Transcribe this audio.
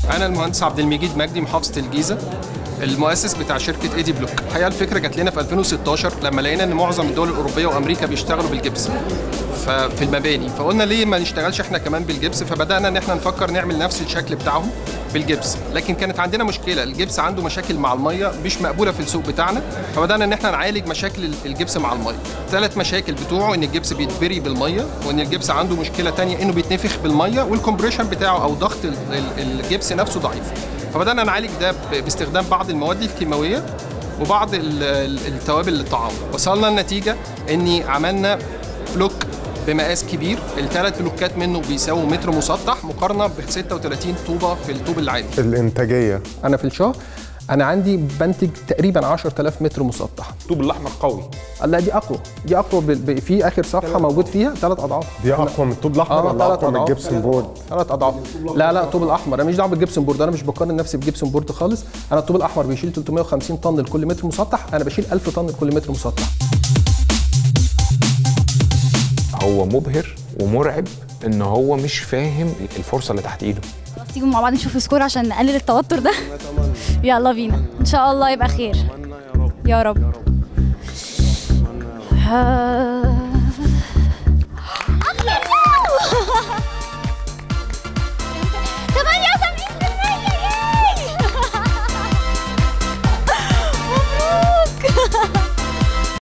انا المهندس عبد المجيد مجدي محافظه الجيزه المؤسس بتاع شركه ايدي بلوك الحقيقه الفكره جات لنا في 2016 لما لقينا ان معظم الدول الاوروبيه وامريكا بيشتغلوا بالجبس ففي المباني فقلنا ليه ما نشتغلش احنا كمان بالجبس فبدانا ان احنا نفكر نعمل نفس الشكل بتاعهم بالجبس لكن كانت عندنا مشكله الجبس عنده مشاكل مع الميه مش مقبوله في السوق بتاعنا فبدانا ان احنا نعالج مشاكل الجبس مع الميه ثلاث مشاكل بتوعه ان الجبس بيتبري بالميه وان الجبس عنده مشكله تانية انه بيتنفخ بالميه والكمبريشن بتاعه او ضغط ال- ال- الجبس نفسه ضعيف فبدانا نعالج ده ب- باستخدام بعض المواد الكيماويه وبعض ال- ال- التوابل للطعام وصلنا لنتيجه اني عملنا بلوك بمقاس كبير الثلاث بلوكات منه بيساووا متر مسطح مقارنه ب 36 طوبه في الطوب العادي الانتاجيه انا في الشهر انا عندي بنتج تقريبا 10000 متر مسطح الطوب الاحمر قوي لا دي اقوى دي اقوى ب- ب- في اخر صفحه موجود فيها ثلاث اضعاف دي اقوى من الطوب الاحمر ولا ثلاث اقوى من أضعاف. الجبسن بورد ثلاث اضعاف لا لا الطوب الاحمر انا مش دعوه بالجبسن بورد انا مش بقارن نفسي بجبسن بورد خالص انا الطوب الاحمر بيشيل 350 طن لكل متر مسطح انا بشيل 1000 طن لكل متر مسطح هو مبهر ومرعب ان هو مش فاهم الفرصه اللي تحت ايده خلاص تيجوا مع بعض نشوف سكور عشان نقلل التوتر ده يلا بينا ان شاء الله يبقى خير يا رب آه،